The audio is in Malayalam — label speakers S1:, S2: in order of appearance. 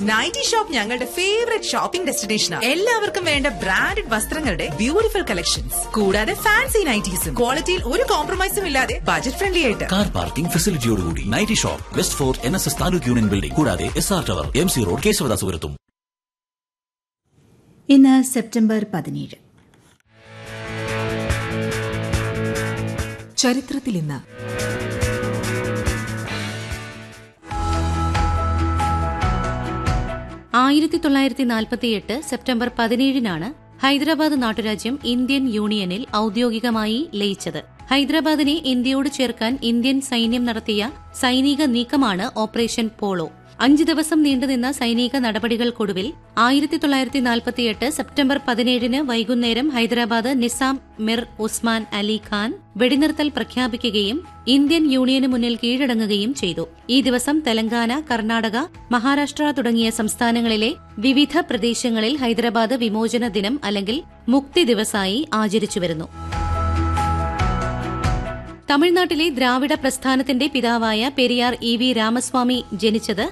S1: നൈറ്റി ഷോപ്പ് ഞങ്ങളുടെ ഫേവറേറ്റ് ഷോപ്പിംഗ് ഡെസ്റ്റിനേഷനാണ് എല്ലാവർക്കും വേണ്ട ബ്രാൻഡഡ് വസ്ത്രങ്ങളുടെ ബ്യൂട്ടിഫുൾ കളക്ഷൻസ് കൂടാതെ ഫാൻസി നൈറ്റീസും ക്വാളിറ്റിയിൽ ഒരു കോംപ്രമൈസും ഇല്ലാതെ ബജറ്റ് ഫ്രണ്ട്ലി ആയിട്ട്
S2: കാർ പാർക്കിംഗ് ഫെസിലിറ്റിയോടുകൂടി nighty shop west fort N S S taluk union building കൂടാതെ S R tower M C road കേശവദാസുപുരത്തും
S3: ഇന്ന് സെപ്റ്റംബർ പതിനേഴ്
S4: ചരിത്രത്തിൽ ഇന്ന്
S5: ആയിരത്തി തൊള്ളായിരത്തി നാൽപ്പത്തിയെട്ട് സെപ്റ്റംബർ പതിനേഴിനാണ് ഹൈദരാബാദ് നാട്ടുരാജ്യം ഇന്ത്യൻ യൂണിയനിൽ ഔദ്യോഗികമായി ലയിച്ചത് ഹൈദരാബാദിനെ ഇന്ത്യയോട് ചേർക്കാൻ ഇന്ത്യൻ സൈന്യം നടത്തിയ സൈനിക നീക്കമാണ് ഓപ്പറേഷൻ പോളോ അഞ്ച് ദിവസം നീണ്ടുനിന്ന സൈനിക നടപടികൾക്കൊടുവിൽ ആയിരത്തി തൊള്ളായിരത്തി നാൽപ്പത്തിയെട്ട് സെപ്റ്റംബർ പതിനേഴിന് വൈകുന്നേരം ഹൈദരാബാദ് നിസാം മിർ ഉസ്മാൻ അലി ഖാൻ വെടിനിർത്തൽ പ്രഖ്യാപിക്കുകയും ഇന്ത്യൻ യൂണിയന് മുന്നിൽ കീഴടങ്ങുകയും ചെയ്തു ഈ ദിവസം തെലങ്കാന കർണാടക മഹാരാഷ്ട്ര തുടങ്ങിയ സംസ്ഥാനങ്ങളിലെ വിവിധ പ്രദേശങ്ങളിൽ ഹൈദരാബാദ് വിമോചന ദിനം അല്ലെങ്കിൽ മുക്തി ദിവസായി ആചരിച്ചുവരുന്നു തമിഴ്നാട്ടിലെ ദ്രാവിഡ പ്രസ്ഥാനത്തിന്റെ പിതാവായ പെരിയാർ ഇ വി രാമസ്വാമി ജനിച്ചത്